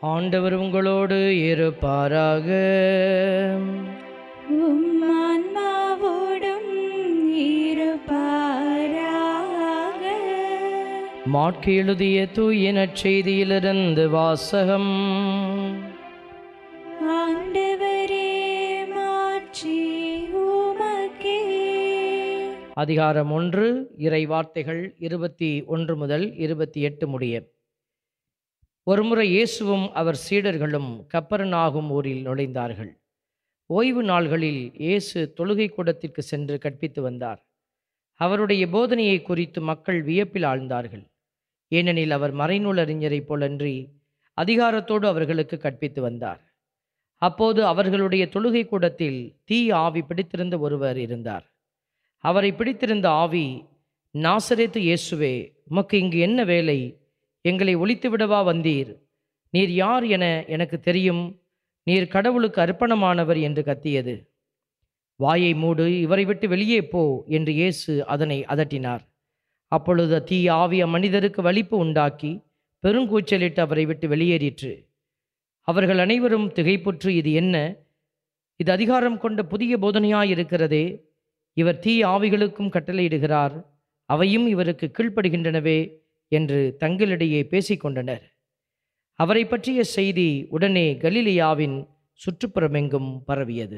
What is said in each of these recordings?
ஆண்டவர் உங்களோடு இருப்பாராக உம் ஆன்மாவோடும் இருப்பாராக மாற்கு எழுதிய தூய நற்செய்தியிலிருந்து வாசகம் ஆண்டவரே மாற்றி உமக்கே அதிகாரம் ஒன்று இறை வார்த்தைகள் இருபத்தி ஒன்று முதல் இருபத்தி எட்டு முடிய ஒருமுறை இயேசுவும் அவர் சீடர்களும் கப்பர்நாகும் ஊரில் நுழைந்தார்கள் ஓய்வு நாள்களில் இயேசு தொழுகை கூடத்திற்கு சென்று கற்பித்து வந்தார் அவருடைய போதனையை குறித்து மக்கள் வியப்பில் ஆழ்ந்தார்கள் ஏனெனில் அவர் மறைநூல் அறிஞரைப் போலன்றி அதிகாரத்தோடு அவர்களுக்கு கற்பித்து வந்தார் அப்போது அவர்களுடைய தொழுகை கூடத்தில் தீ ஆவி பிடித்திருந்த ஒருவர் இருந்தார் அவரை பிடித்திருந்த ஆவி நாசரேத்து இயேசுவே உமக்கு இங்கு என்ன வேலை எங்களை ஒழித்துவிடவா வந்தீர் நீர் யார் என எனக்கு தெரியும் நீர் கடவுளுக்கு அர்ப்பணமானவர் என்று கத்தியது வாயை மூடு இவரை விட்டு வெளியே போ என்று இயேசு அதனை அதட்டினார் அப்பொழுது தீ ஆவி அம்மனிதருக்கு வலிப்பு உண்டாக்கி பெருங்கூச்சலிட்டு அவரை விட்டு வெளியேறிற்று அவர்கள் அனைவரும் திகைப்புற்று இது என்ன இது அதிகாரம் கொண்ட புதிய போதனையாயிருக்கிறதே இவர் தீ ஆவிகளுக்கும் கட்டளையிடுகிறார் அவையும் இவருக்கு கீழ்ப்படுகின்றனவே என்று தங்களிடையே பேசிக்கொண்டனர் அவரை பற்றிய செய்தி உடனே கலிலியாவின் சுற்றுப்புறமெங்கும் பரவியது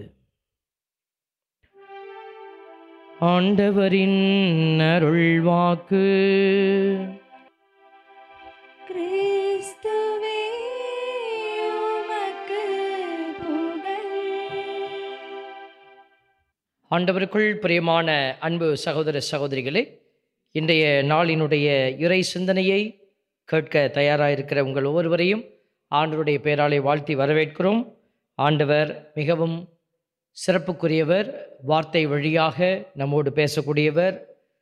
ஆண்டவரின் அருள்வாக்கு கிறிஸ்துவே உமக்கு புகழ் ஆண்டவருக்குள் பிரியமான அன்பு சகோதர சகோதரிகளே இன்றைய நாளினுடைய இறை சிந்தனையை கேட்க தயாராக உங்கள் ஒவ்வொருவரையும் ஆண்டவருடைய பெயராலே வாழ்த்தி வரவேற்கிறோம் ஆண்டவர் மிகவும் சிறப்புக்குரியவர் வார்த்தை வழியாக நம்மோடு பேசக்கூடியவர்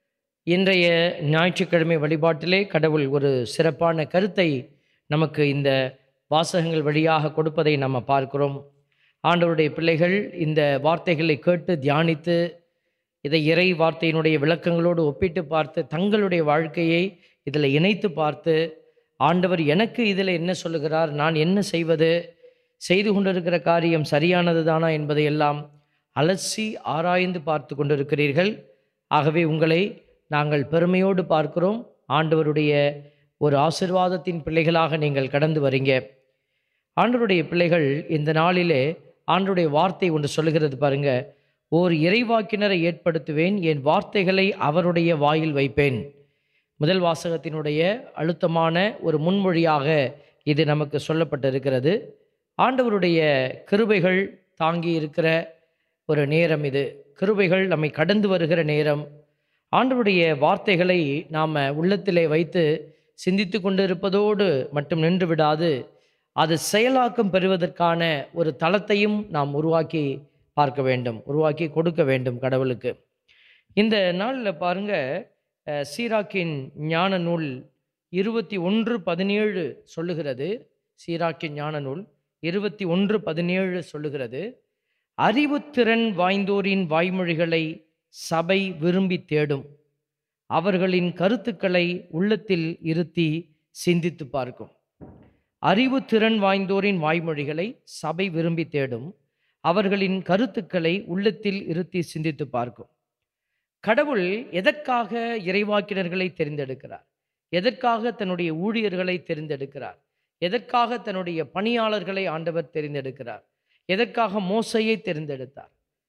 இன்றைய ஞாயிற்றுக்கிழமை வழிபாட்டிலே கடவுள் ஒரு சிறப்பான கருத்தை நமக்கு இந்த வாசகங்கள் வழியாக கொடுப்பதை நம்ம பார்க்கிறோம் ஆண்டவருடைய பிள்ளைகள் இந்த வார்த்தைகளை கேட்டு தியானித்து இதை இறை வார்த்தையினுடைய விளக்கங்களோடு ஒப்பிட்டு பார்த்து தங்களுடைய வாழ்க்கையை இதில் இணைத்து பார்த்து ஆண்டவர் எனக்கு இதில் என்ன சொல்லுகிறார் நான் என்ன செய்வது செய்து கொண்டிருக்கிற காரியம் சரியானது தானா என்பதையெல்லாம் அலசி ஆராய்ந்து பார்த்து கொண்டிருக்கிறீர்கள் ஆகவே உங்களை நாங்கள் பெருமையோடு பார்க்கிறோம் ஆண்டவருடைய ஒரு ஆசிர்வாதத்தின் பிள்ளைகளாக நீங்கள் கடந்து வரீங்க ஆண்டவருடைய பிள்ளைகள் இந்த நாளிலே ஆண்டவருடைய வார்த்தை ஒன்று சொல்லுகிறது பாருங்க ஓர் இறைவாக்கினரை ஏற்படுத்துவேன் என் வார்த்தைகளை அவருடைய வாயில் வைப்பேன் முதல் வாசகத்தினுடைய அழுத்தமான ஒரு முன்மொழியாக இது நமக்கு சொல்லப்பட்டிருக்கிறது ஆண்டவருடைய கிருபைகள் தாங்கி இருக்கிற ஒரு நேரம் இது கிருபைகள் நம்மை கடந்து வருகிற நேரம் ஆண்டவருடைய வார்த்தைகளை நாம் உள்ளத்திலே வைத்து சிந்தித்து கொண்டிருப்பதோடு மட்டும் நின்று விடாது அது செயலாக்கம் பெறுவதற்கான ஒரு தளத்தையும் நாம் உருவாக்கி பார்க்க வேண்டும் உருவாக்கி கொடுக்க வேண்டும் கடவுளுக்கு இந்த நாளில் பாருங்க அஹ், சீராக்கின் ஞான நூல் இருபத்தி ஒன்று பதினேழு சொல்லுகிறது சீராக்கின் ஞான நூல் இருபத்தி ஒன்று பதினேழு சொல்லுகிறது அறிவுத்திறன் வாய்ந்தோரின் வாய்மொழிகளை சபை விரும்பி தேடும் அவர்களின் கருத்துக்களை உள்ளத்தில் இருத்தி சிந்தித்து பார்க்கும் அறிவு திறன் வாய்ந்தோரின் வாய்மொழிகளை சபை விரும்பி தேடும் அவர்களின் கருத்துக்களை உள்ளத்தில் இருத்தி சிந்தித்து பார்க்கும் கடவுள் எதற்காக இறைவாக்கினர்களை தெரிந்தெடுக்கிறார் எதற்காக தன்னுடைய ஊழியர்களை தெரிந்தெடுக்கிறார் எதற்காக தன்னுடைய பணியாளர்களை ஆண்டவர் தெரிந்தெடுக்கிறார் எதற்காக மோசையை தெரிந்தெடுத்தார்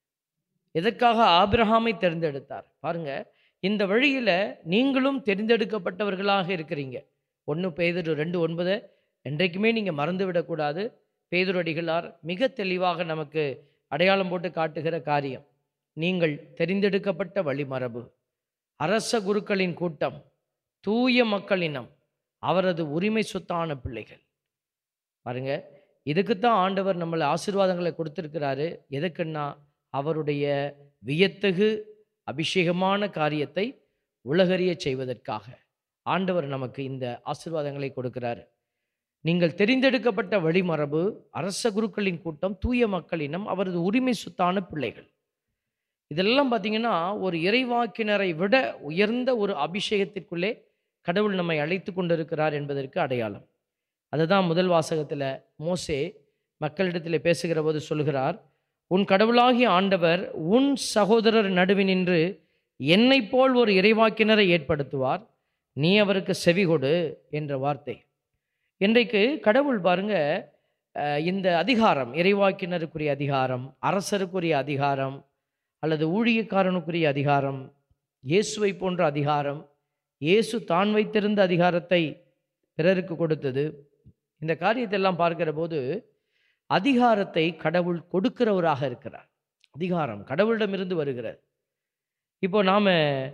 எதற்காக ஆபிரகாமை தேர்ந்தெடுத்தார் பாருங்க இந்த வழியில நீங்களும் தெரிந்தெடுக்கப்பட்டவர்களாக இருக்கிறீங்க ஒன்று பேதுரு ரெண்டு ஒன்பது என்றைக்குமே நீங்கள் மறந்து விடக்கூடாது பேதுரடிகளார் மிக தெளிவாக நமக்கு அடையாளம் போட்டு காட்டுகிற காரியம் நீங்கள் தெரிந்தெடுக்கப்பட்ட வழிமரபு அரச குருக்களின் கூட்டம் தூய மக்களினம் அவரது உரிமை சொத்தான பிள்ளைகள் பாருங்க இதுக்குத்தான் ஆண்டவர் நம்மளை ஆசீர்வாதங்களை கொடுத்துருக்கிறாரு எதுக்குன்னா அவருடைய வியத்தகு அபிஷேகமான காரியத்தை உலகறிய செய்வதற்காக ஆண்டவர் நமக்கு இந்த ஆசீர்வாதங்களை கொடுக்கிறாரு நீங்கள் தெரிந்தெடுக்கப்பட்ட வழிமரபு அரச குருக்களின் கூட்டம் தூய மக்களினம் அவரது உரிமை சொத்தான பிள்ளைகள் இதெல்லாம் பார்த்தீங்கன்னா ஒரு இறைவாக்கினரை விட உயர்ந்த ஒரு அபிஷேகத்திற்குள்ளே கடவுள் நம்மை அழைத்து கொண்டிருக்கிறார் என்பதற்கு அடையாளம் அதுதான் முதல் வாசகத்தில் மோசே மக்களிடத்தில் பேசுகிற போது சொல்கிறார் உன் கடவுளாகிய ஆண்டவர் உன் சகோதரர் நடுவினின்று என்னைப் போல் ஒரு இறைவாக்கினரை ஏற்படுத்துவார் நீ அவருக்கு செவி கொடு என்ற வார்த்தை இன்றைக்கு கடவுள் பாருங்க அஹ், இந்த அதிகாரம் இறைவாக்கினருக்குரிய அதிகாரம் அரசருக்குரிய அதிகாரம் அல்லது ஊழியக்காரனுக்குரிய அதிகாரம் இயேசுவை போன்ற அதிகாரம் இயேசு தான் வைத்திருந்த அதிகாரத்தை பிறருக்கு கொடுத்தது இந்த காரியத்தை எல்லாம் பார்க்கிற போது அதிகாரத்தை கடவுள் கொடுக்கிறவராக இருக்கிறார் அதிகாரம் கடவுளிடமிருந்து வருகிறது இப்போ நாம்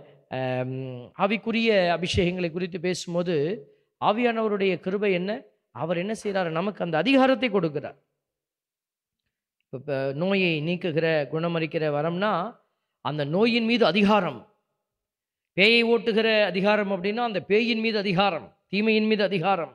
ஆவிக்குரிய அபிஷேகங்களை குறித்து பேசும்போது ஆவியானவருடைய கிருபை என்ன அவர் என்ன செய்கிறார் நமக்கு அந்த அதிகாரத்தை கொடுக்கிறார் இப்போ நோயை நீக்குகிற குணமளிக்கிற வரம்னா அந்த நோயின் மீது அதிகாரம் பேயை ஓட்டுகிற அதிகாரம் அப்படின்னா அந்த பேயின் மீது அதிகாரம் தீமையின் மீது அதிகாரம்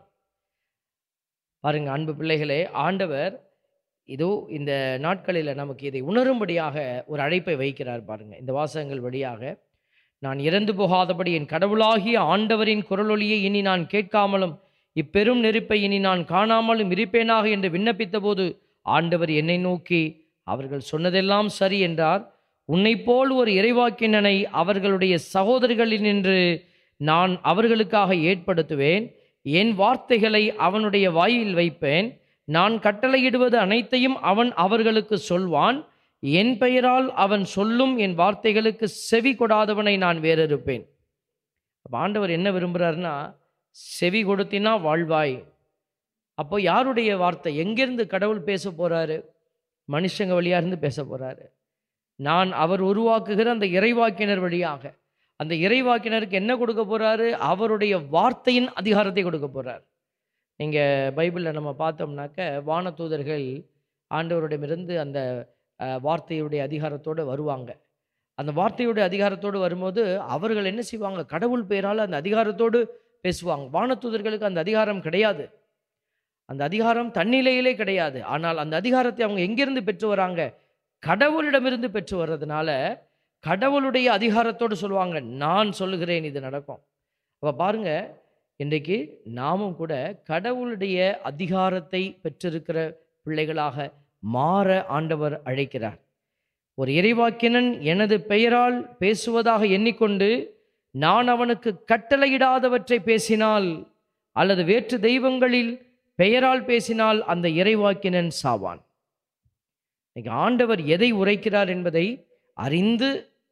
பாருங்க அன்பு பிள்ளைகளே ஆண்டவர் இதோ இந்த நாட்களில் நமக்கு இதை உணரும்படியாக ஒரு அழைப்பை வைக்கிறார் பாருங்க இந்த வாசகங்கள் வழியாக நான் இறந்து போகாதபடி என் கடவுளாகிய ஆண்டவரின் குரலொலியை இனி நான் கேட்காமலும் இப்பெரும் நெருப்பை இனி நான் காணாமலும் இருப்பேனாக என்று விண்ணப்பித்த போது ஆண்டவர் என்னை நோக்கி அவர்கள் சொன்னதெல்லாம் சரி என்றார் உன்னைப் போல் ஒரு இறைவாக்கினனை அவர்களுடைய சகோதரர்களினின்று நான் அவர்களுக்காக ஏற்படுத்துவேன் என் வார்த்தைகளை அவனுடைய வாயில் வைப்பேன் நான் கட்டளையிடுவது அனைத்தையும் அவன் அவர்களுக்கு சொல்வான் என் பெயரால் அவன் சொல்லும் என் வார்த்தைகளுக்கு செவி கொடாதவனை நான் வேறறுப்பேன் அப்ப ஆண்டவர் என்ன விரும்புகிறாருன்னா செவி கொடுத்தினா வாழ்வாய் அப்போ யாருடைய வார்த்தை எங்கிருந்து கடவுள் பேச போறாரு மனுஷங்க வழியா இருந்து பேச போறாரு நான் அவர் உருவாக்குகிற அந்த இறைவாக்கினர் வழியாக அந்த இறைவாக்கினருக்கு என்ன கொடுக்க போறாரு அவருடைய வார்த்தையின் அதிகாரத்தை கொடுக்க போறார் நீங்க பைபிளில் நம்ம பார்த்தோம்னாக்க வானதூதர்கள் ஆண்டவரிடமிருந்து அந்த அஹ், வார்த்தையுடைய அதிகாரத்தோடு வருவாங்க அந்த வார்த்தையுடைய அதிகாரத்தோடு வரும்போது அவர்கள் என்ன செய்வாங்க கடவுள் பெயரால் அந்த அதிகாரத்தோடு பேசுவாங்க வானதூதர்களுக்கு அந்த அதிகாரம் கிடையாது அந்த அதிகாரம் தன்னிலையிலே கிடையாது ஆனால் அந்த அதிகாரத்தை அவங்க எங்கிருந்து பெற்று வராங்க கடவுளிடமிருந்து பெற்று வர்றதுனால கடவுளுடைய அதிகாரத்தோடு சொல்லுவாங்க நான் சொல்லுகிறேன் இது நடக்கும் அப்போ பாருங்க இன்றைக்கு நாமும் கூட கடவுளுடைய அதிகாரத்தை பெற்றிருக்கிற பிள்ளைகளாக மாற ஆண்டவர் அழைக்கிறார் ஒரு இறைவாக்கினன் எனது பெயரால் பேசுவதாக எண்ணிக்கொண்டு நான் அவனுக்கு கட்டளையிடாதவற்றை பேசினால் அல்லது வேற்று தெய்வங்களில் பெயரால் பேசினால் அந்த இறைவாக்கினன் சாவான் இன்னைக்கு ஆண்டவர் எதை உரைக்கிறார் என்பதை அறிந்து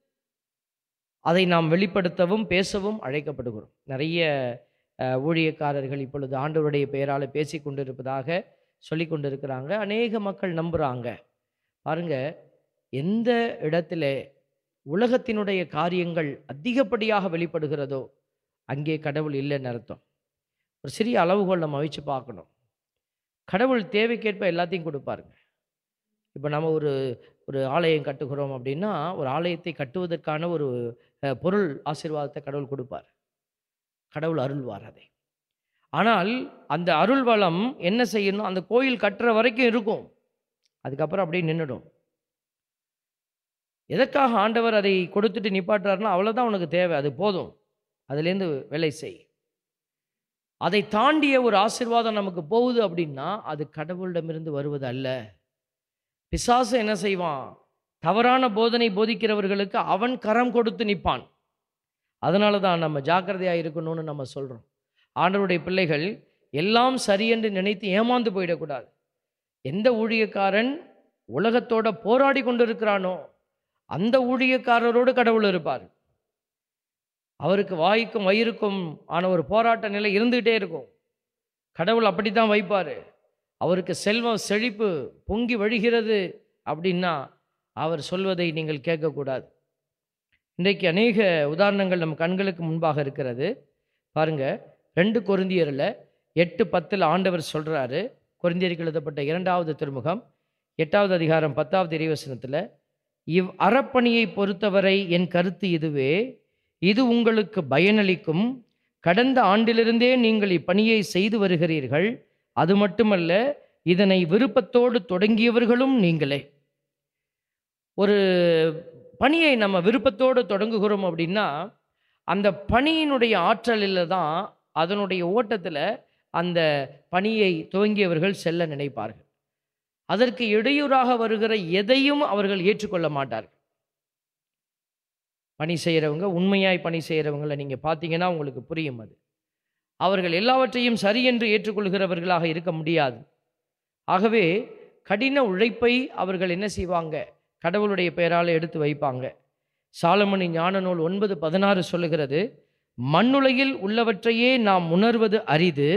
அதை நாம் வெளிப்படுத்தவும் பேசவும் அழைக்கப்படுகிறோம் நிறைய அஹ், ஊழியக்காரர்கள் இப்பொழுது ஆண்டவருடைய பெயரால் பேசி கொண்டிருப்பதாக சொல்லி கொண்டிருக்கிறாங்க அநேக மக்கள் நம்புகிறாங்க பாருங்க எந்த இடத்துல உலகத்தினுடைய காரியங்கள் அதிகப்படியாக வெளிப்படுகிறதோ அங்கே கடவுள் இல்லைன்னு அர்த்தம் ஒரு சிறிய அளவுகோல் நம்ம வச்சு பார்க்கணும் கடவுள் தேவைக்கேற்ப எல்லாத்தையும் கொடுப்பாருங்க இப்போ நம்ம ஒரு ஒரு ஆலயம் கட்டுகிறோம் அப்படின்னா ஒரு ஆலயத்தை கட்டுவதற்கான ஒரு அஹ், பொருள் ஆசீர்வாதத்தை கடவுள் கொடுப்பார் கடவுள் அருள்வார் அதை ஆனால் அந்த அருள் வளம் என்ன செய்யணும் அந்த கோயில் கட்டுற வரைக்கும் இருக்கும் அதுக்கப்புறம் அப்படியே நின்றுடும் எதற்காக ஆண்டவர் அதை கொடுத்துட்டு நிப்பாட்டுறாருன்னா அவ்வளோதான் உனக்கு தேவை அது போதும் அதுலேருந்து வேலை செய் அதை தாண்டிய ஒரு ஆசீர்வாதம் நமக்கு போகுது அப்படின்னா அது கடவுளிடமிருந்து வருவது அல்ல பிசாசு என்ன செய்வான் தவறான போதனை போதிக்கிறவர்களுக்கு அவன் கரம் கொடுத்து நிற்பான் அதனால தான் நம்ம ஜாக்கிரதையாக இருக்கணும்னு நம்ம சொல்கிறோம் ஆண்டவருடைய பிள்ளைகள் எல்லாம் சரி என்று நினைத்து ஏமாந்து போயிடக்கூடாது எந்த ஊழியக்காரன் உலகத்தோட போராடி கொண்டிருக்கிறானோ அந்த ஊழியக்காரரோடு கடவுள் இருப்பார் அவருக்கு வாய்க்கும் வயிறுக்கும் ஆன ஒரு போராட்ட நிலை இருந்துகிட்டே இருக்கும் கடவுள் அப்படி தான் வைப்பார் அவருக்கு செல்வம் செழிப்பு பொங்கி வழிகிறது அப்படின்னா அவர் சொல்வதை நீங்கள் கேட்கக்கூடாது இன்றைக்கு அநேக உதாரணங்கள் நம் கண்களுக்கு முன்பாக இருக்கிறது பாருங்க ரெண்டு கொரிந்தியரில் எட்டு பத்தில் ஆண்டவர் சொல்கிறாரு கொரிந்தியருக்கு எழுதப்பட்ட இரண்டாவது திருமுகம் எட்டாவது அதிகாரம் பத்தாவது இறைவசனத்தில் இவ் அறப்பணியை பொறுத்தவரை என் கருத்து இதுவே இது உங்களுக்கு பயனளிக்கும் கடந்த ஆண்டிலிருந்தே நீங்கள் இப்பணியை செய்து வருகிறீர்கள் அது மட்டுமல்ல இதனை விருப்பத்தோடு தொடங்கியவர்களும் நீங்களே ஒரு பணியை நம்ம விருப்பத்தோடு தொடங்குகிறோம் அப்படின்னா அந்த பணியினுடைய ஆற்றலில் தான் அதனுடைய ஓட்டத்தில் அந்த பணியை துவங்கியவர்கள் செல்ல நினைப்பார்கள் அதற்கு இடையூறாக வருகிற எதையும் அவர்கள் ஏற்றுக்கொள்ள மாட்டார்கள் பணி செய்கிறவங்க உண்மையாய் பணி செய்கிறவங்களை நீங்கள் பார்த்தீங்கன்னா உங்களுக்கு புரியும் அது அவர்கள் எல்லாவற்றையும் சரி என்று ஏற்றுக்கொள்கிறவர்களாக இருக்க முடியாது ஆகவே கடின உழைப்பை அவர்கள் என்ன செய்வாங்க கடவுளுடைய பெயரால் எடுத்து வைப்பாங்க சாலமணி ஞான நூல் ஒன்பது பதினாறு சொல்லுகிறது மண்ணுலகில் உள்ளவற்றையே நாம் உணர்வது அரிது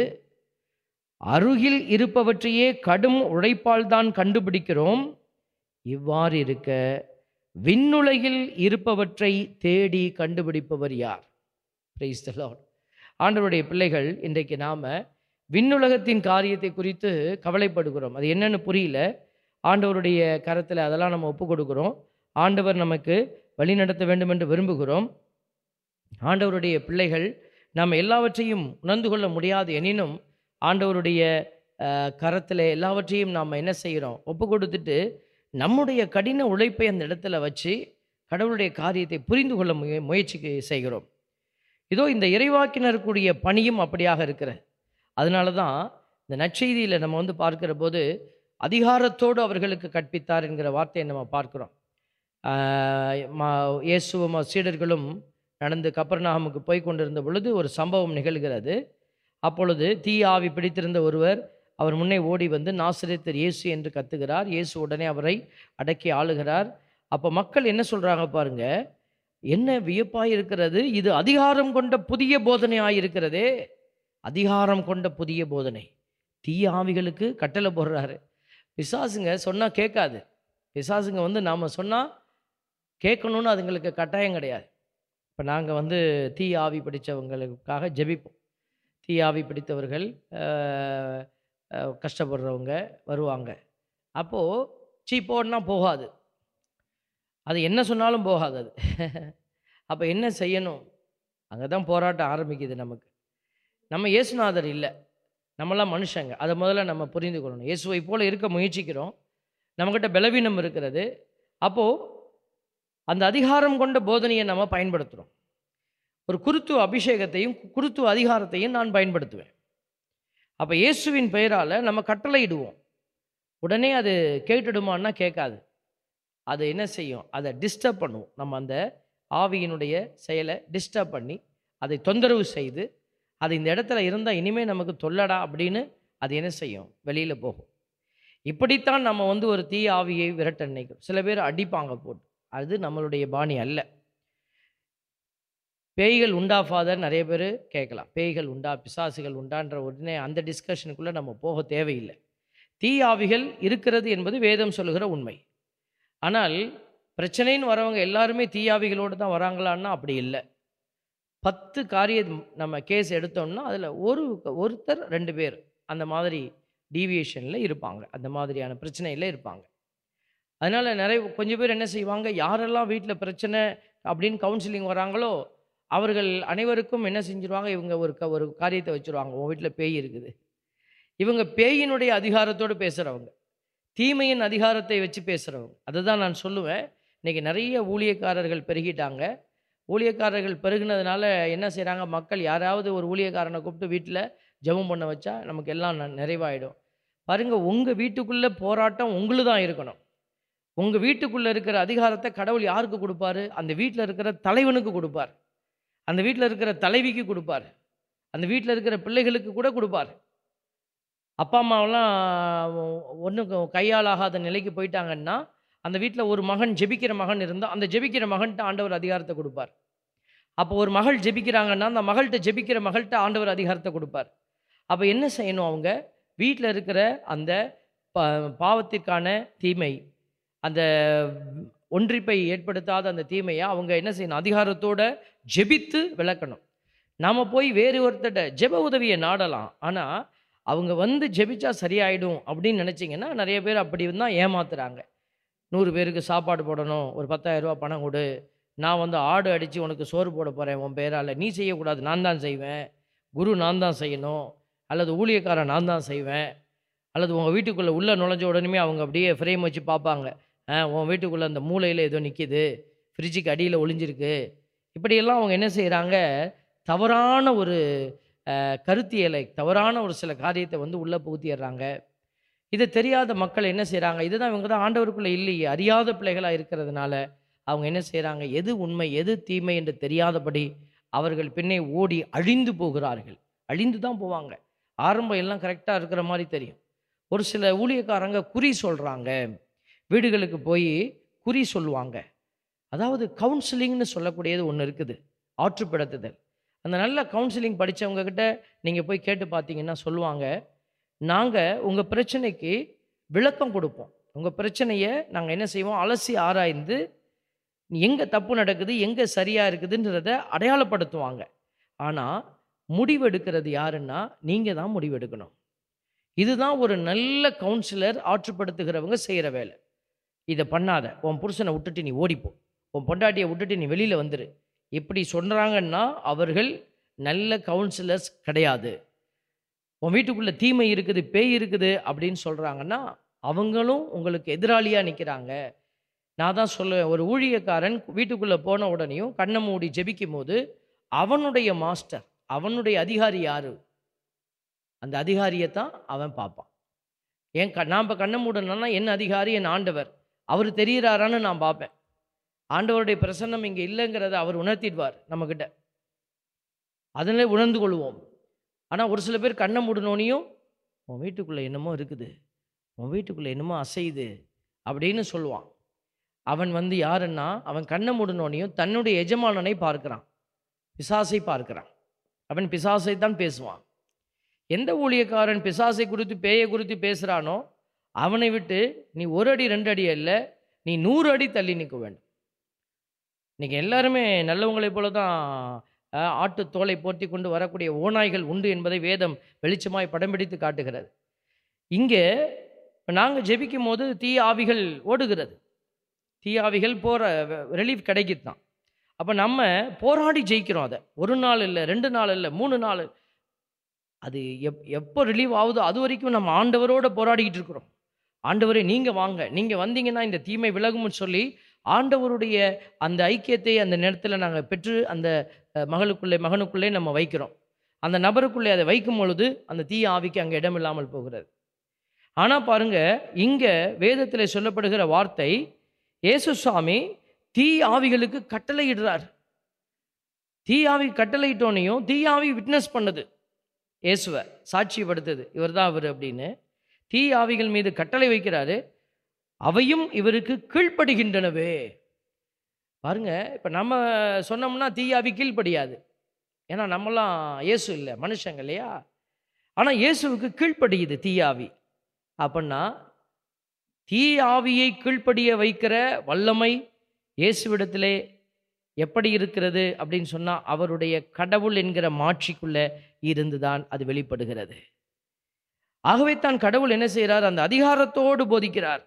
அருகில் இருப்பவற்றையே கடும் உழைப்பால் தான் கண்டுபிடிக்கிறோம் இவ்வாறு இருக்க விண்ணுலகில் இருப்பவற்றை தேடி கண்டுபிடிப்பவர் யார் பிரைஸ் த லார்ட் ஆண்டவருடைய பிள்ளைகள் இன்றைக்கு நாம் விண்ணுலகத்தின் காரியத்தை குறித்து கவலைப்படுகிறோம் அது என்னன்னு புரியல ஆண்டவருடைய கரத்தில் அதெல்லாம் நம்ம ஒப்பு கொடுக்குறோம் ஆண்டவர் நமக்கு வழி நடத்த வேண்டும் என்று விரும்புகிறோம் ஆண்டவருடைய பிள்ளைகள் நாம் எல்லாவற்றையும் உணர்ந்து கொள்ள முடியாது எனினும் ஆண்டவருடைய கரத்தில் எல்லாவற்றையும் நாம் என்ன செய்கிறோம் ஒப்பு கொடுத்துட்டு நம்முடைய கடின உழைப்பை அந்த இடத்துல வச்சு கடவுளுடைய காரியத்தை புரிந்து கொள்ள முய முயற்சி செய்கிறோம் இதோ இந்த இறைவாக்கினருக்குரிய பணியும் அப்படியாக இருக்கிறது அதனால தான் இந்த நற்செய்தியில் நம்ம வந்து பார்க்கிற போது அதிகாரத்தோடு அவர்களுக்கு கற்பித்தார் என்கிற வார்த்தையை நம்ம பார்க்கிறோம் ஆஹ் மா இயேசுவும் சீடர்களும் நடந்து கப்பர்நாகமுக்கு போய் கொண்டிருந்த பொழுது ஒரு சம்பவம் நிகழ்கிறது அப்பொழுது தீ ஆவி பிடித்திருந்த ஒருவர் அவர் முன்னே ஓடி வந்து நாசிரியத்தர் இயேசு என்று கத்துகிறார் இயேசு உடனே அவரை அடக்கி ஆளுகிறார் அப்போ மக்கள் என்ன சொல்கிறாங்க பாருங்க என்ன வியப்பாய் இருக்கிறது இது அதிகாரம் கொண்ட புதிய போதனையாய் இருக்கிறதே அதிகாரம் கொண்ட புதிய போதனை தீய ஆவிகளுக்கு கட்டளை போடுறாரு பிசாசுங்க சொன்னால் கேட்காது பிசாசுங்க வந்து நாம் சொன்னால் கேட்கணும்னு அதுங்களுக்கு கட்டாயம் கிடையாது இப்போ நாங்கள் வந்து தீ ஆவி பிடித்தவங்களுக்காக ஜெபிப்போம் தீ ஆவி பிடித்தவர்கள் அஹ், அஹ், கஷ்டப்படுறவங்க வருவாங்க அப்போது சீ போடனா போகாது அது என்ன சொன்னாலும் போகாது அது அப்போ என்ன செய்யணும் அங்கே தான் போராட்டம் ஆரம்பிக்குது நமக்கு நம்ம இயேசுநாதர் இல்லை நம்மளாம் மனுஷங்க அதை முதல்ல நம்ம புரிந்து கொள்ளணும் இயேசுவை போல இருக்க முயற்சிக்கிறோம் நம்மக்கிட்ட பலவீனம் இருக்கிறது அப்போது அந்த அதிகாரம் கொண்ட போதனையை நம்ம பயன்படுத்துகிறோம் ஒரு குருத்துவ அபிஷேகத்தையும் குருத்துவ அதிகாரத்தையும் நான் பயன்படுத்துவேன் அப்போ இயேசுவின் பெயரால் நம்ம கட்டளையிடுவோம் உடனே அது கேட்டுடுமான்னா கேட்காது அது என்ன செய்யும் அதை டிஸ்டர்ப் பண்ணுவோம் நம்ம அந்த ஆவியினுடைய செயலை டிஸ்டர்ப் பண்ணி அதை தொந்தரவு செய்து அது இந்த இடத்துல இருந்தால் இனிமேல் நமக்கு தொல்லடா அப்படின்னு அது என்ன செய்யும் வெளியில் போகும் இப்படித்தான் நம்ம வந்து ஒரு தீ ஆவியை விரட்ட நினைக்கிறோம் சில பேர் அடிப்பாங்க போட்டு அது நம்மளுடைய பாணி அல்ல பேய்கள் உண்டா ஃபாதர் நிறைய பேர் கேட்கலாம் பேய்கள் உண்டா பிசாசுகள் உண்டான்ற உடனே அந்த டிஸ்கஷனுக்குள்ளே நம்ம போக தேவையில்லை தீ ஆவிகள் இருக்கிறது என்பது வேதம் சொல்லுகிற உண்மை ஆனால் பிரச்சனைன்னு வரவங்க எல்லாருமே தீயாவிகளோடு தான் வராங்களான்னா அப்படி இல்லை பத்து காரியம் நம்ம கேஸ் எடுத்தோம்னா அதில் ஒரு ஒருத்தர் ரெண்டு பேர் அந்த மாதிரி டீவியேஷனில் இருப்பாங்க அந்த மாதிரியான பிரச்சனையில் இருப்பாங்க அதனால் நிறைய கொஞ்சம் பேர் என்ன செய்வாங்க யாரெல்லாம் வீட்டில் பிரச்சனை அப்படின்னு கவுன்சிலிங் வராங்களோ அவர்கள் அனைவருக்கும் என்ன செஞ்சிருவாங்க இவங்க ஒரு க ஒரு காரியத்தை வச்சுருவாங்க உன் வீட்டில் பேய் இருக்குது இவங்க பேயினுடைய அதிகாரத்தோடு பேசுகிறவங்க தீமையின் அதிகாரத்தை வச்சு பேசுகிறவங்க அதை தான் நான் சொல்லுவேன் இன்றைக்கி நிறைய ஊழியக்காரர்கள் பெருகிட்டாங்க ஊழியக்காரர்கள் பெருகினதுனால என்ன செய்கிறாங்க மக்கள் யாராவது ஒரு ஊழியக்காரனை கூப்பிட்டு வீட்டில் ஜெபம் பண்ண வச்சா நமக்கு எல்லாம் ந- நிறைவாயிடும் பாருங்கள் உங்கள் வீட்டுக்குள்ளே போராட்டம் உங்களுக்கு தான் இருக்கணும் உங்கள் வீட்டுக்குள்ளே இருக்கிற அதிகாரத்தை கடவுள் யாருக்கு கொடுப்பாரு அந்த வீட்டில் இருக்கிற தலைவனுக்கு கொடுப்பார் அந்த வீட்டில் இருக்கிற தலைவிக்கு கொடுப்பார் அந்த வீட்டில் இருக்கிற பிள்ளைகளுக்கு கூட கொடுப்பார் அப்பா அம்மாவெல்லாம் ஒன்றும் கையாலாகாத நிலைக்கு போயிட்டாங்கன்னா அந்த வீட்டில் ஒரு மகன் ஜெபிக்கிற மகன் இருந்தால் அந்த ஜெபிக்கிற மகன்கிட்ட ஆண்டவர் அதிகாரத்தை கொடுப்பார் அப்போ ஒரு மகள் ஜெபிக்கிறாங்கன்னா அந்த மகள்கிட்ட ஜெபிக்கிற மகள்கிட்ட ஆண்டவர் அதிகாரத்தை கொடுப்பார் அப்போ என்ன செய்யணும் அவங்க வீட்டில் இருக்கிற அந்த பா பாவத்திற்கான தீமை அந்த ஒன்றிப்பை ஏற்படுத்தாத அந்த தீமையை அவங்க என்ன செய்யணும் அதிகாரத்தோட ஜெபித்து விளக்கணும் நாம் போய் வேறு ஒருத்தட்ட ஜெப உதவியை நாடலாம் ஆனால் அவங்க வந்து ஜெபிச்சா சரியாயிடும் அப்படின்னு நினச்சிங்கன்னா நிறைய பேர் அப்படி தான் ஏமாத்துறாங்க நூறு பேருக்கு சாப்பாடு போடணும் ஒரு 10000 ரூபாய் பணம் கொடு நான் வந்து ஆடு அடித்து உனக்கு சோறு போட போகிறேன் உன் பேரால் நீ செய்யக்கூடாது நான் தான் செய்வேன் குரு நான் தான் செய்யணும் அல்லது ஊழியக்காரன் நான் தான் செய்வேன் அல்லது உங்கள் வீட்டுக்குள்ளே உள்ளே நுழைஞ்ச உடனே அவங்க அப்படியே ஃப்ரேம் வச்சு பார்ப்பாங்க ஆ உன் வீட்டுக்குள்ளே அந்த மூலையில் ஏதோ நிற்கிது ஃப்ரிட்ஜுக்கு அடியில் ஒளிஞ்சிருக்கு இப்படியெல்லாம் அவங்க என்ன செய்கிறாங்க தவறான ஒரு அஹ், கருத்தியலை தவறான ஒரு சில காரியத்தை வந்து உள்ளே புகுத்திடுறாங்க இது தெரியாத மக்கள் என்ன செய்கிறாங்க இதுதான் இவங்க தான் ஆண்டவருக்குள்ளே இல்லையே அறியாத பிள்ளைகளாக இருக்கிறதுனால அவங்க என்ன செய்கிறாங்க எது உண்மை எது தீமை என்று தெரியாதபடி அவர்கள் பின்னே ஓடி அழிந்து போகிறார்கள் அழிந்து தான் போவாங்க ஆரம்பம் எல்லாம் கரெக்டாக இருக்கிற மாதிரி தெரியும் ஒரு சில ஊழியக்காரங்க குறி சொல்கிறாங்க வீடுகளுக்கு போய் குறி சொல்லுவாங்க அதாவது கவுன்சிலிங்னு சொல்லக்கூடியது ஒன்று இருக்குது ஆற்றுப்படுத்துதல் அந்த நல்ல கவுன்சிலிங் படித்தவங்க கிட்ட நீங்கள் போய் கேட்டு பார்த்தீங்கன்னா சொல்லுவாங்க நாங்கள் உங்கள் பிரச்சனைக்கு விளக்கம் கொடுப்போம் உங்கள் பிரச்சனையை நாங்கள் என்ன செய்வோம் அலசி ஆராய்ந்து எங்கே தப்பு நடக்குது எங்கே சரியாக இருக்குதுன்றத அடையாளப்படுத்துவாங்க ஆனால் முடிவெடுக்கிறது யாருன்னா நீங்கள் தான் முடிவெடுக்கணும் இதுதான் ஒரு நல்ல கவுன்சிலர் ஆற்றுப்படுத்துகிறவங்க செய்கிற வேலை இதை பண்ணாத உன் புருஷனை விட்டுட்டு நீ ஓடிப்போ உன் பொண்டாட்டியை விட்டுட்டு நீ வெளியில் வந்துரு இப்படி சொல்கிறாங்கன்னா அவர்கள் நல்ல கவுன்சிலர்ஸ் கிடையாது உன் வீட்டுக்குள்ளே தீமை இருக்குது பேய் இருக்குது அப்படின்னு சொல்கிறாங்கன்னா அவங்களும் உங்களுக்கு எதிராளியாக நிற்கிறாங்க நான் தான் சொல்லுவேன் ஒரு ஊழியக்காரன் வீட்டுக்குள்ளே போன உடனேயும் கண்ணை மூடி ஜெபிக்கும் போது அவனுடைய மாஸ்டர் அவனுடைய அதிகாரி யாரு அந்த அதிகாரியை தான் அவன் பார்ப்பான் ஏன் க நாம் இப்போ கண்ணை மூடணும்னா என் அதிகாரி என் ஆண்டவர் அவர் தெரிகிறாரான்னு நான் பார்ப்பேன் ஆண்டவருடைய பிரசன்னம் இங்கே இல்லைங்கிறத அவர் உணர்த்திடுவார் நம்மக்கிட்ட அதனால உணர்ந்து கொள்வோம் ஆனால் ஒரு சில பேர் கண்ணை மூடனோனையும் உன் வீட்டுக்குள்ளே என்னமோ இருக்குது உன் வீட்டுக்குள்ளே என்னமோ அசையுது அப்படின்னு சொல்லுவான் அவன் வந்து யாருன்னா அவன் கண்ணை மூடனோனையும் தன்னுடைய எஜமானனை பார்க்கிறான் பிசாசை பார்க்கிறான் அவன் பிசாசை தான் பேசுவான் எந்த ஊழியக்காரன் பிசாசை குறித்து பேயை குறித்து பேசுகிறானோ அவனை விட்டு நீ ஒரு அடி ரெண்டு அடி அல்ல நீ நூறு அடி தள்ளி நிற்க வேண்டும் இன்னைக்கு எல்லாருமே நல்லவங்களைப் போல தான் அஹ், ஆட்டுத் தோலை போர்த்தி கொண்டு வரக்கூடிய ஓநாய்கள் உண்டு என்பதை வேதம் வெளிச்சமாய் படம் பிடித்து காட்டுகிறது இங்கே நாங்கள் ஜெபிக்கும் போது தீய ஆவிகள் ஓடுகிறது தீய ஆவிகள் போகிற ரிலீஃப் கிடைக்குது தான் அப்போ நம்ம போராடி ஜெயிக்கிறோம் அதை ஒரு நாள் இல்லை ரெண்டு நாள் இல்லை மூணு நாள் அது எப் எப்போ ரிலீவ் ஆகுதோ அது வரைக்கும் நம்ம ஆண்டவரோட போராடிக்கிட்டு இருக்கிறோம் ஆண்டவரே நீங்கள் வாங்க நீங்கள் வந்தீங்கன்னா இந்த தீமை விலகும்னு சொல்லி ஆண்டவருடைய அந்த ஐக்கியத்தை அந்த நேரத்தில் நாங்கள் பெற்று அந்த அஹ், மகளுக்குள்ளே மகனுக்குள்ளே நம்ம வைக்கிறோம் அந்த நபருக்குள்ளே அதை வைக்கும் பொழுது அந்த தீய ஆவிக்கு அங்கே இடம் இல்லாமல் போகிறது ஆனால் பாருங்க இங்கே வேதத்தில் சொல்லப்படுகிற வார்த்தை இயேசு சுவாமி தீ ஆவிகளுக்கு கட்டளையிடுறார் தீ ஆவி கட்டளையிட்டோனையும் தீ ஆவி விட்னஸ் பண்ணுது இயேசுவை சாட்சிப்படுத்துது இவர் தான் அவர் அப்படின்னு தீ ஆவிகள் மீது கட்டளை வைக்கிறாரு அவையும் இவருக்கு கீழ்ப்படுகின்றனவே பாருங்க இப்போ நம்ம சொன்னோம்னா தீயாவி கீழ்ப்படியாது ஏன்னா நம்மலாம் இயேசு இல்லை மனுஷங்க இல்லையா ஆனால் இயேசுவுக்கு கீழ்ப்படியுது தீயாவி அப்படின்னா தீ ஆவியை கீழ்ப்படிய வைக்கிற வல்லமை இயேசுவிடத்திலே எப்படி இருக்கிறது அப்படின்னு சொன்னால் அவருடைய கடவுள் என்கிற மாட்சிக்குள்ள இருந்துதான் அது வெளிப்படுகிறது ஆகவே தான் கடவுள் என்ன செய்கிறார் அந்த அதிகாரத்தோடு போதிக்கிறார்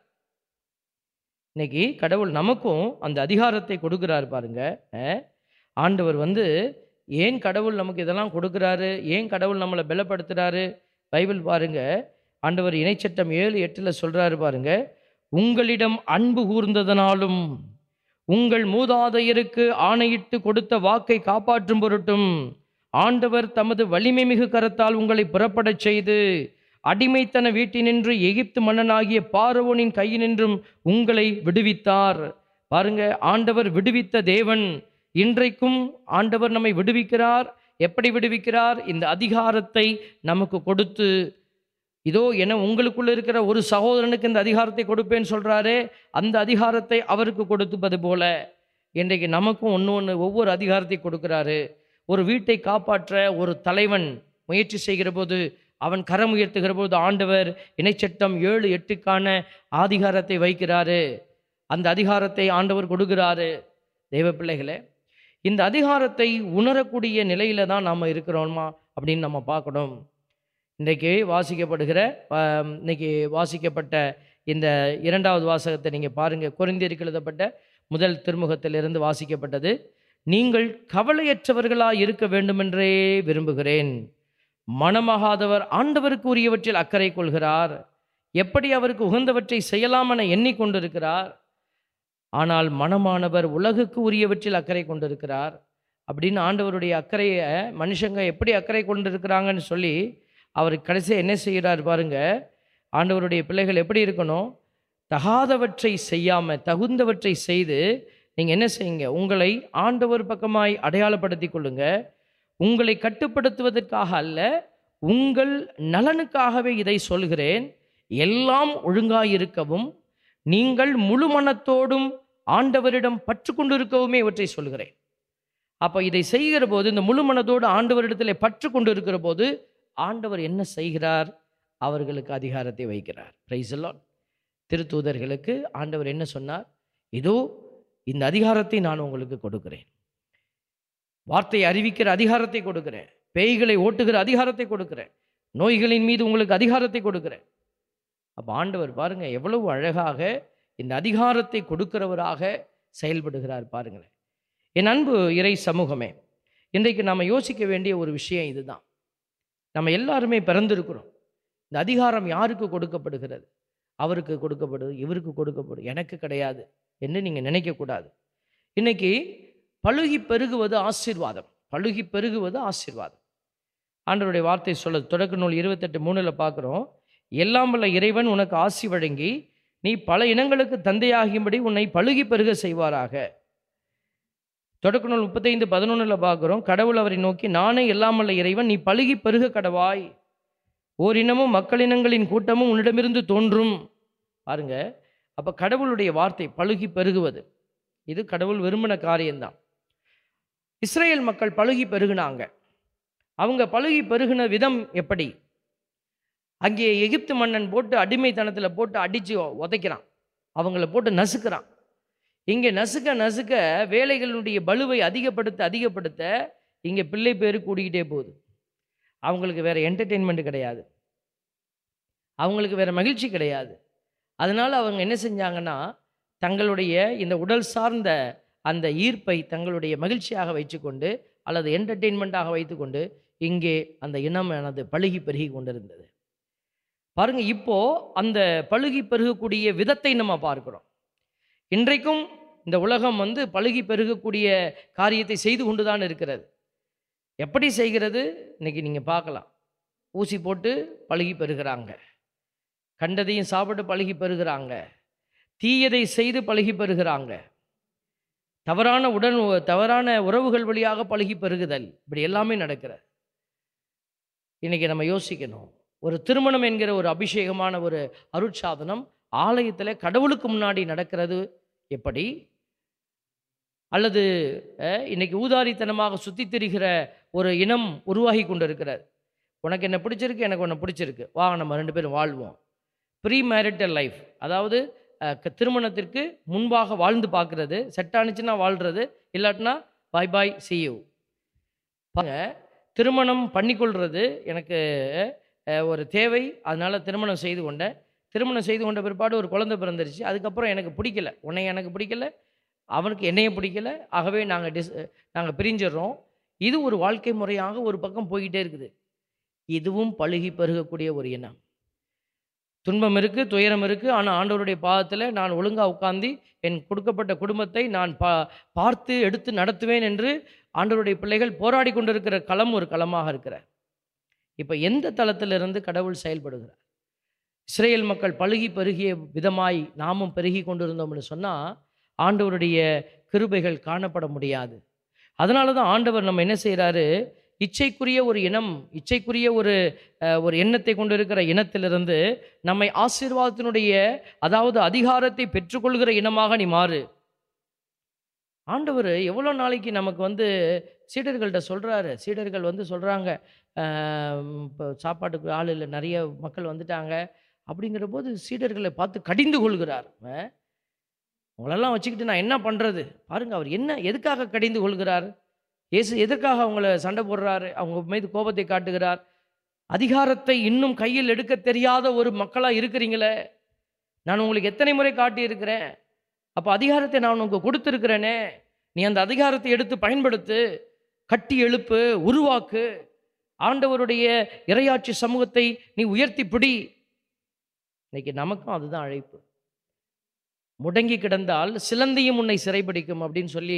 இன்னைக்கு கடவுள் நமக்கும் அந்த அதிகாரத்தை கொடுக்கிறார் பாருங்க அஹ், ஆண்டவர் வந்து ஏன் கடவுள் நமக்கு இதெல்லாம் கொடுக்குறாரு ஏன் கடவுள் நம்மளை பலப்படுத்துறாரு பைபிள் பாருங்க ஆண்டவர் இணைச்சட்டம் ஏழு எட்டில் சொல்றாரு பாருங்க உங்களிடம் அன்பு கூர்ந்ததனாலும் உங்கள் மூதாதையருக்கு ஆணையிட்டு கொடுத்த வாக்கை காப்பாற்றும் பொருட்டும் ஆண்டவர் தமது வலிமை மிகு கரத்தால் உங்களை புறப்படச் செய்து அடிமைத்தன வீட்டினின்று எகிப்து மன்னனாகிய பார்வோனின் கையினின்றும் உங்களை விடுவித்தார் பாருங்க ஆண்டவர் விடுவித்த தேவன் இன்றைக்கும் ஆண்டவர் நம்மை விடுவிக்கிறார் எப்படி விடுவிக்கிறார் இந்த அதிகாரத்தை நமக்கு கொடுத்து இதோ என உங்களுக்குள்ள இருக்கிற ஒரு சகோதரனுக்கு இந்த அதிகாரத்தை கொடுப்பேன்னு சொல்றாரே அந்த அதிகாரத்தை அவருக்கு கொடுத்துப்பது போல இன்றைக்கு நமக்கும் ஒன்று ஒன்று ஒவ்வொரு அதிகாரத்தை கொடுக்கிறாரு ஒரு வீட்டை காப்பாற்ற ஒரு தலைவன் முயற்சி செய்கிற போது அவன் கரம் உயர்த்துகிற போது ஆண்டவர் இணைச்சட்டம் ஏழு எட்டுக்கான அதிகாரத்தை வைக்கிறாரு அந்த அதிகாரத்தை ஆண்டவர் கொடுக்கிறாரு தெய்வ பிள்ளைகளே இந்த அதிகாரத்தை உணரக்கூடிய நிலையில தான் நாம் இருக்கிறோமா அப்படின்னு நம்ம பார்க்கணும் இன்றைக்கு வாசிக்கப்படுகிற ஆம், இன்னைக்கு வாசிக்கப்பட்ட இந்த இரண்டாவது வாசகத்தை நீங்கள் பாருங்கள் குறைந்திருக்கு எழுதப்பட்ட முதல் திருமுகத்திலிருந்து வாசிக்கப்பட்டது நீங்கள் கவலையற்றவர்களாய் இருக்க வேண்டுமென்றே விரும்புகிறேன் மனமாகாதவர் ஆண்டவருக்கு உரியவற்றில் அக்கறை கொள்கிறார் எப்படி அவருக்கு உகந்தவற்றை செய்யலாம் என எண்ணிக்கொண்டிருக்கிறார் ஆனால் மனமானவர் உலகுக்கு உரியவற்றில் அக்கறை கொண்டிருக்கிறார் அப்படின்னு ஆண்டவருடைய அக்கறையை மனுஷங்க எப்படி அக்கறை கொண்டு இருக்கிறாங்கன்னு சொல்லி அவர் கடைசியாக என்ன செய்கிறார் பாருங்க ஆண்டவருடைய பிள்ளைகள் எப்படி இருக்கணும் தகாதவற்றை செய்யாமல் தகுந்தவற்றை செய்து நீங்கள் என்ன செய்யுங்க உங்களை ஆண்டவர் பக்கமாய் அடையாளப்படுத்தி கொள்ளுங்க உங்களை கட்டுப்படுத்துவதற்காக அல்ல உங்கள் நலனுக்காகவே இதை சொல்கிறேன் எல்லாம் ஒழுங்காயிருக்கவும் நீங்கள் முழு மனத்தோடும் ஆண்டவரிடம் பற்று கொண்டிருக்கவுமே இவற்றை சொல்கிறேன் அப்போ இதை செய்கிற போது இந்த முழு மனதோடு ஆண்டவரிடத்தில் பற்று கொண்டு இருக்கிற போது ஆண்டவர் என்ன செய்கிறார் அவர்களுக்கு அதிகாரத்தை வைக்கிறார் பிரைஸ் திருத்தூதர்களுக்கு ஆண்டவர் என்ன சொன்னார் இதோ இந்த அதிகாரத்தை நான் உங்களுக்கு கொடுக்கிறேன் வார்த்தையை அறிவிக்கிற அதிகாரத்தை கொடுக்கிறேன் பேய்களை ஓட்டுகிற அதிகாரத்தை கொடுக்கிறேன் நோய்களின் மீது உங்களுக்கு அதிகாரத்தை கொடுக்கிறேன் அப்போ ஆண்டவர் பாருங்க எவ்வளவு அழகாக இந்த அதிகாரத்தை கொடுக்கிறவராக செயல்படுகிறார் பாருங்களேன் என் அன்பு இறை சமூகமே இன்றைக்கு நாம் யோசிக்க வேண்டிய ஒரு விஷயம் இதுதான் நம்ம எல்லாருமே பிறந்திருக்கிறோம் இந்த அதிகாரம் யாருக்கு கொடுக்கப்படுகிறது அவருக்கு கொடுக்கப்படுது இவருக்கு கொடுக்கப்படும் எனக்கு கிடையாது என்று நீங்கள் நினைக்கக்கூடாது இன்னைக்கு பழுகி பெருகுவது ஆசீர்வாதம் பழுகி பெருகுவது ஆசீர்வாதம் ஆண்டவருடைய வார்த்தை சொல்லுது தொடக்க நூல் இருபத்தெட்டு மூணில் பார்க்குறோம் எல்லாம் வல்ல இறைவன் உனக்கு ஆசி வழங்கி நீ பல இனங்களுக்கு தந்தையாகியும்படி உன்னை பழுகி பெருக செய்வாராக தொடக்க நூல் முப்பத்தைந்து பதினொன்றில் பார்க்குறோம் கடவுள் அவரை நோக்கி நானே எல்லாம் வல்ல இறைவன் நீ பழுகி பெருக கடவாய் ஓரினமும் மக்களினங்களின் கூட்டமும் உன்னிடமிருந்து தோன்றும் பாருங்க அப்போ கடவுளுடைய வார்த்தை பழுகி பெருகுவது இது கடவுள் விரும்பின காரியம்தான் இஸ்ரேல் மக்கள் பழுகி பெருகுனாங்க அவங்க பழுகி பெருகின விதம் எப்படி அங்கே எகிப்து மன்னன் போட்டு அடிமைத்தனத்தில் போட்டு அடித்து உதைக்கிறான் அவங்கள போட்டு நசுக்கிறான் இங்கே நசுக்க நசுக்க வேலைகளுடைய பலுவை அதிகப்படுத்த அதிகப்படுத்த இங்கே பிள்ளை பேர் கூடிக்கிட்டே போகுது அவங்களுக்கு வேற என்டர்டெயின்மெண்ட் கிடையாது அவங்களுக்கு வேற மகிழ்ச்சி கிடையாது அதனால அவங்க என்ன செஞ்சாங்கன்னா தங்களுடைய இந்த உடல் சார்ந்த அந்த ஈர்ப்பை தங்களுடைய மகிழ்ச்சியாக வைத்துக்கொண்டு அல்லது என்டர்டெயின்மெண்ட்டாக வைத்துக்கொண்டு இங்கே அந்த இனமானது பழுகி பெருகி கொண்டிருந்தது பாருங்க இப்போ அந்த பழுகி பெருகக்கூடிய விதத்தை நம்ம பார்க்கிறோம் இன்றைக்கும் இந்த உலகம் வந்து பழுகி பெருகக்கூடிய காரியத்தை செய்து கொண்டு தான் இருக்கிறது எப்படி செய்கிறது இன்னைக்கு நீங்கள் பார்க்கலாம் ஊசி போட்டு பழுகி பெறுகிறாங்க கண்டதையும் சாப்பிட்டு பழுகி பெறுகிறாங்க தீயதை செய்து பழுகி பெறுகிறாங்க தவறான உடன் தவறான உறவுகள் வழியாக பழுகி பெருகுதல் இப்படி எல்லாமே நடக்கிறது இன்னைக்கு நம்ம யோசிக்கணும் ஒரு திருமணம் என்கிற ஒரு அபிஷேகமான ஒரு அருட்சாதனம் ஆலயத்தில் கடவுளுக்கு முன்னாடி நடக்கிறது எப்படி அல்லது அஹ், இன்னைக்கு ஊதாரித்தனமாக சுற்றித் திரிகிற ஒரு இனம் உருவாகி கொண்டு இருக்கிறது உனக்கு என்ன பிடிச்சிருக்கு எனக்கு உன்னை பிடிச்சிருக்கு வா நம்ம ரெண்டு பேரும் வாழ்வோம் ப்ரீ மேரிட்டல் லைஃப் அதாவது அஹ், க- திருமணத்திற்கு முன்பாக வாழ்ந்து பார்க்கறது செட் ஆனிச்சுன்னா வாழ்கிறது இல்லாட்டினா பாய் பாய் சியூ பாருங்க திருமணம் பண்ணிக்கொள்வது எனக்கு அஹ், ஒரு தேவை அதனால் திருமணம் செய்து கொண்டேன் திருமணம் செய்து கொண்ட பிற்பாடு ஒரு குழந்தை பிறந்துருச்சு அதுக்கப்புறம் எனக்கு பிடிக்கல உன்னை எனக்கு பிடிக்கல அவனுக்கு என்னைய பிடிக்கல ஆகவே நாங்கள் டிஸ் நாங்கள் பிரிஞ்சிடுறோம் இது ஒரு வாழ்க்கை முறையாக ஒரு பக்கம் போய்கிட்டே இருக்குது இதுவும் பழுகி பெருகக்கூடிய ஒரு எண்ணம் துன்பம் இருக்குது துயரம் இருக்குது ஆனால் ஆண்டவருடைய பாதத்தில் நான் ஒழுங்காக உட்கார்ந்து என் கொடுக்கப்பட்ட குடும்பத்தை நான் பா பார்த்து எடுத்து நடத்துவேன் என்று ஆண்டவருடைய பிள்ளைகள் போராடி கொண்டிருக்கிற களம் ஒரு களமாக இருக்கிறார் இப்போ எந்த தளத்திலிருந்து கடவுள் செயல்படுகிறார் இஸ்ரேல் மக்கள் பழுகி பெருகிய விதமாய் நாமும் பெருகி கொண்டிருந்தோம்னு சொன்னால் ஆண்டவருடைய கிருபைகள் காணப்பட முடியாது அதனால தான் ஆண்டவர் நம்ம என்ன செய்கிறாரு இச்சைக்குரிய ஒரு இனம் இச்சைக்குரிய ஒரு அஹ், ஒரு எண்ணத்தை கொண்டிருக்கிற இனத்திலிருந்து நம்மை ஆசீர்வாதத்தினுடைய அதாவது அதிகாரத்தை பெற்றுக்கொள்கிற இனமாக நீ மாறு ஆண்டவர் எவ்வளோ நாளைக்கு நமக்கு வந்து சீடர்கள்ட்ட சொல்கிறாரு சீடர்கள் வந்து சொல்கிறாங்க இப்போ சாப்பாட்டுக்கு ஆள் இல்லை நிறைய மக்கள் வந்துட்டாங்க அப்படிங்கிற போது சீடர்களை பார்த்து கடிந்து கொள்கிறார் அஹ், உங்களெல்லாம் வச்சுக்கிட்டு நான் என்ன பண்ணுறது பாருங்க அவர் என்ன எதுக்காக கடிந்து கொள்கிறார் இயேசு எதற்காக அவங்கள சண்டை போடுறாரு அவங்க மீது கோபத்தை காட்டுகிறார் அதிகாரத்தை இன்னும் கையில் எடுக்க தெரியாத ஒரு மக்களாக இருக்கிறீங்களே நான் உங்களுக்கு எத்தனை முறை காட்டியிருக்கிறேன் அப்போ அதிகாரத்தை நான் உனக்கு கொடுத்துருக்கிறேனே நீ அந்த அதிகாரத்தை எடுத்து பயன்படுத்து கட்டி எழுப்பு உருவாக்கு ஆண்டவருடைய இரையாட்சி சமூகத்தை நீ உயர்த்தி பிடி இன்னைக்கு நமக்கும் அதுதான் அழைப்பு முடங்கி கிடந்தால் சிலந்தியும் உன்னை சிறைபிடிக்கும் அப்படின்னு சொல்லி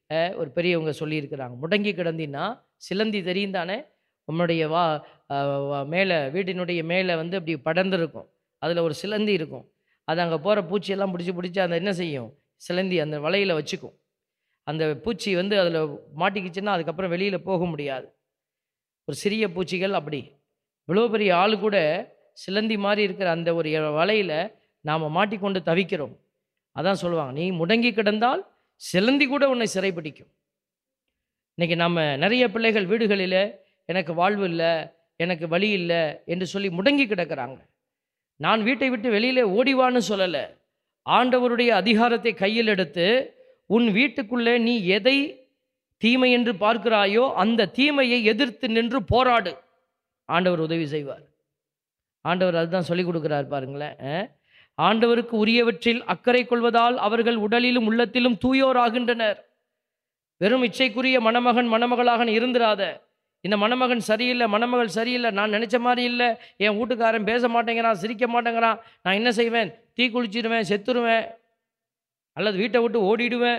அஹ், ஒரு பெரியவங்க சொல்லியிருக்கிறாங்க முடங்கி கிடந்தின்னா சிலந்தி தெரியும் தானே உன்னுடைய வா மேலே வீட்டினுடைய மேலே வந்து அப்படி படர்ந்துருக்கும் அதில் ஒரு சிலந்தி இருக்கும் அது அங்கே போகிற பூச்சியெல்லாம் பிடிச்சி பிடிச்சி அந்த என்ன செய்யும் சிலந்தி அந்த வலையில் வச்சுக்கும் அந்த பூச்சி வந்து அதில் மாட்டிக்கிச்சுன்னா அதுக்கப்புறம் வெளியில் போக முடியாது ஒரு சிறிய பூச்சிகள் அப்படி இவ்வளோ பெரிய ஆள் கூட சிலந்தி மாதிரி இருக்கிற அந்த ஒரு வலையில் நாம் மாட்டிக்கொண்டு தவிக்கிறோம் அதான் சொல்லுவாங்க நீ முடங்கி கிடந்தால் சிலந்தி கூட உன்னை சிறைப்பிடிக்கும் இன்னைக்கு நம்ம நிறைய பிள்ளைகள் வீடுகளில் எனக்கு வாழ்வு இல்லை எனக்கு வழி இல்லை என்று சொல்லி முடங்கி கிடக்கிறாங்க நான் வீட்டை விட்டு வெளியிலே ஓடிவான்னு சொல்லலை ஆண்டவருடைய அதிகாரத்தை கையில் எடுத்து உன் வீட்டுக்குள்ளே நீ எதை தீமை என்று பார்க்கிறாயோ அந்த தீமையை எதிர்த்து நின்று போராடு ஆண்டவர் உதவி செய்வார் ஆண்டவர் அதுதான் சொல்லிக் கொடுக்குறார் பாருங்களேன் அஹ். ஆண்டவருக்கு உரியவற்றில் அக்கறை கொள்வதால் அவர்கள் உடலிலும் உள்ளத்திலும் தூயோராகின்றனர் வெறும் இச்சைக்குரிய மணமகன் மணமகளாக நீ இருந்திராத இந்த மணமகன் சரியில்லை மணமகள் சரியில்லை நான் நினச்ச மாதிரி இல்லை என் வீட்டுக்காரன் பேச மாட்டேங்கிறான் சிரிக்க மாட்டேங்கிறான் நான் என்ன செய்வேன் தீ குளிச்சிடுவேன் செத்துருவேன் அல்லது வீட்டை விட்டு ஓடிடுவேன்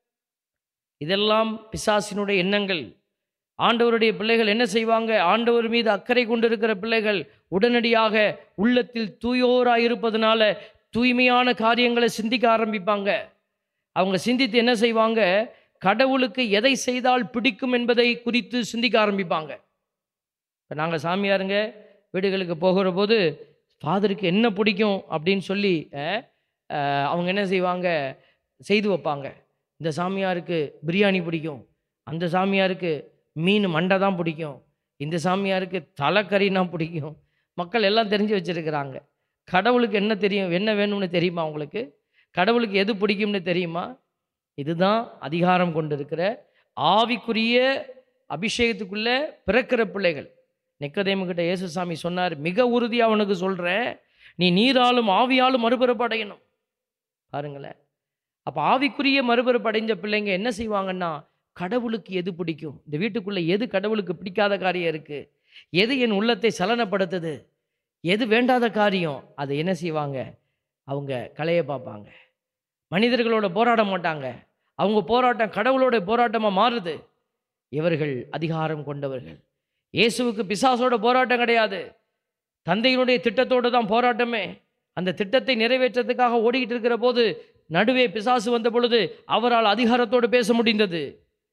இதெல்லாம் பிசாசினுடைய எண்ணங்கள் ஆண்டவருடைய பிள்ளைகள் என்ன செய்வாங்க ஆண்டவர் மீது அக்கறை கொண்டிருக்கிற பிள்ளைகள் உடனடியாக உள்ளத்தில் தூயோராக இருப்பதனால தூய்மையான காரியங்களை சிந்திக்க ஆரம்பிப்பாங்க அவங்க சிந்தித்து என்ன செய்வாங்க கடவுளுக்கு எதை செய்தால் பிடிக்கும் என்பதை குறித்து சிந்திக்க ஆரம்பிப்பாங்க இப்போ நாங்கள் சாமியாருங்க வீடுகளுக்கு போகிற போது ஃபாதருக்கு என்ன பிடிக்கும் அப்படின்னு சொல்லி அஹ், அஹ், அவங்க என்ன செய்வாங்க செய்து வைப்பாங்க இந்த சாமியாருக்கு பிரியாணி பிடிக்கும் அந்த சாமியாருக்கு மீன் மண்டை தான் பிடிக்கும் இந்த சாமியாருக்கு தலைக்கறினா பிடிக்கும் மக்கள் எல்லாம் தெரிஞ்சு வச்சிருக்கிறாங்க கடவுளுக்கு என்ன தெரியும் என்ன வேணும்னு தெரியுமா உங்களுக்கு கடவுளுக்கு எது பிடிக்கும்னு தெரியுமா இதுதான் அதிகாரம் கொண்டிருக்கிற ஆவிக்குரிய அபிஷேகத்துக்குள்ள பிறக்கிற பிள்ளைகள் நிக்கதேமுக்கிட்ட இயேசுசாமி சொன்னார் மிக உறுதியாக அவனுக்கு சொல்கிறேன் நீ நீராலும் ஆவியாலும் மறுபிறப்பு அடையணும் பாருங்களேன் அப்போ ஆவிக்குரிய மறுபிறப்பு அடைஞ்ச பிள்ளைங்க என்ன செய்வாங்கன்னா கடவுளுக்கு எது பிடிக்கும் இந்த வீட்டுக்குள்ளே எது கடவுளுக்கு பிடிக்காத காரியம் இருக்குது எது என் உள்ளத்தை சலனப்படுத்துது எது வேண்டாத காரியம் அதை என்ன செய்வாங்க அவங்க களைய பார்ப்பாங்க மனிதர்களோட போராட மாட்டாங்க அவங்க போராட்டம் கடவுளோட போராட்டமாக மாறுது இவர்கள் அதிகாரம் கொண்டவர்கள் இயேசுவுக்கு பிசாசோட போராட்டம் கிடையாது தந்தையினுடைய திட்டத்தோடு தான் போராட்டமே அந்த திட்டத்தை நிறைவேற்றத்துக்காக ஓடிக்கிட்டு இருக்கிற போது நடுவே பிசாசு வந்த பொழுது அவரால் அதிகாரத்தோடு பேச முடிந்தது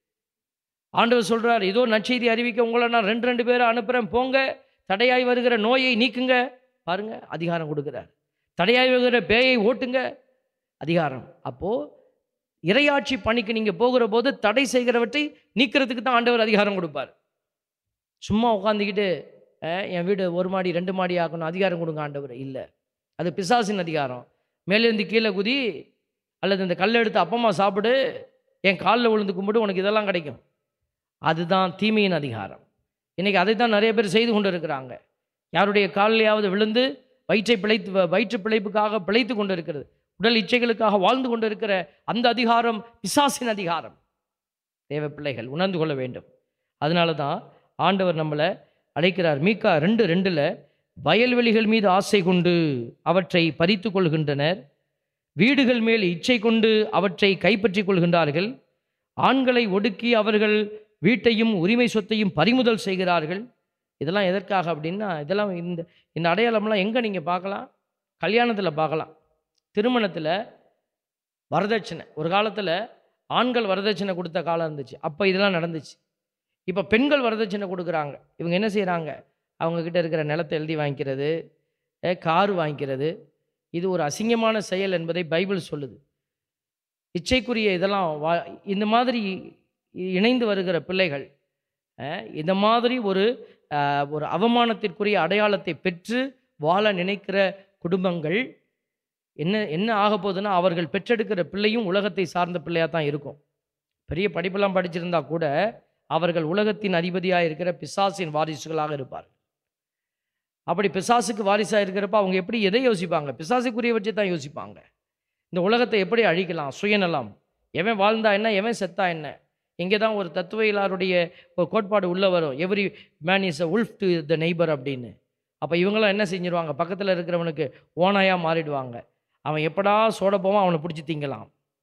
ஆண்டவர் சொல்றார் இதோ நற்செய்தி அறிவிக்க உங்களை நான் ரெண்டு ரெண்டு பேரை அனுப்புகிறேன் போங்க தடையாய் வருகிற நோயை நீக்குங்க பாருங்க அதிகாரம் கொடுக்குறார் தடையாய் வருகிற பேயை ஓட்டுங்க அதிகாரம் அப்போ இரையாட்சி பணிக்கு நீங்க போகிற போது தடை செய்கிறவற்றை நீக்கிறதுக்கு தான் ஆண்டவர் அதிகாரம் கொடுப்பார் சும்மா உட்காந்துக்கிட்டு அஹ், என் வீடு ஒரு மாடி ரெண்டு மாடி ஆக்கணும் அதிகாரம் கொடுங்க ஆண்டவர் இல்லை அது பிசாசின் அதிகாரம் மேலேருந்து கீழே குதி அல்லது இந்த கல்லை எடுத்து அப்பமா சாப்பிடு என் காலில் விழுந்து கும்பிடு உனக்கு இதெல்லாம் கிடைக்கும் அதுதான் தீமையின் அதிகாரம் இன்னைக்கு அதை தான் நிறைய பேர் செய்து கொண்டு இருக்கிறாங்க யாருடைய காலிலையாவது விழுந்து வயிற்றை பிழைத்து வ- வயிற்று பிழைப்புக்காக பிழைத்து கொண்டு இருக்கிறது உடல் இச்சைகளுக்காக வாழ்ந்து கொண்டு இருக்கிற அந்த அதிகாரம் பிசாசின் அதிகாரம் தேவ பிள்ளைகள் உணர்ந்து கொள்ள வேண்டும் அதனால தான் ஆண்டவர் நம்மளை அழைக்கிறார் மீகா ரெண்டு ரெண்டில் வயல்வெளிகள் மீது ஆசை கொண்டு அவற்றை பறித்து கொள்கின்றனர் வீடுகள் மேல் இச்சை கொண்டு அவற்றை கைப்பற்றிக் கொள்கின்றார்கள் ஆண்களை ஒடுக்கி அவர்கள் வீட்டையும் உரிமை சொத்தையும் பறிமுதல் செய்கிறார்கள் இதெல்லாம் எதற்காக அப்படின்னா இதெல்லாம் இந்த இந்த அடையாளம்லாம் எங்கே நீங்கள் பார்க்கலாம் கல்யாணத்தில் பார்க்கலாம் திருமணத்தில் வரதட்சணை ஒரு காலத்தில் ஆண்கள் வரதட்சணை கொடுத்த காலம் இருந்துச்சு அப்போ இதெல்லாம் நடந்துச்சு இப்போ பெண்கள் வரதட்சணை கொடுக்குறாங்க இவங்க என்ன செய்கிறாங்க அவங்கக்கிட்ட இருக்கிற நிலத்தை எழுதி வாங்கிக்கிறது கார் வாங்கிக்கிறது இது ஒரு அசிங்கமான செயல் என்பதை பைபிள் சொல்லுது இச்சைக்குரிய இதெல்லாம் வா இந்த மாதிரி இ- இணைந்து வருகிற பிள்ளைகள் அஹ், இந்த மாதிரி ஒரு அஹ், ஒரு அவமானத்திற்குரிய அடையாளத்தை பெற்று வாழ நினைக்கிற குடும்பங்கள் என்ன என்ன ஆக போகுதுன்னா அவர்கள் பெற்றெடுக்கிற பிள்ளையும் உலகத்தை சார்ந்த பிள்ளையாக தான் இருக்கும் பெரிய படிப்பெல்லாம் படிச்சிருந்தா கூட அவர்கள் உலகத்தின் அதிபதியாக இருக்கிற பிசாசின் வாரிசுகளாக இருப்பார் அப்படி பிசாசுக்கு வாரிசாக இருக்கிறப்ப அவங்க எப்படி எதை யோசிப்பாங்க பிசாசுக்குரியவற்றை தான் யோசிப்பாங்க இந்த உலகத்தை எப்படி அழிக்கலாம் சுயநலம் எவன் வாழ்ந்தா என்ன எவன் செத்தா என்ன இங்கே தான் ஒரு தத்துவயிலாருடைய ஒரு கோட்பாடு உள்ளே வரும் every man is a wolf to the neighbour அப்படின்னு அப்போ இவங்களாம் என்ன செஞ்சிருவாங்க பக்கத்தில் இருக்கிறவனுக்கு ஓனாயாக மாறிடுவாங்க அவன் எப்படா சோட போவான் அவனை பிடிச்சி திங்கலாம்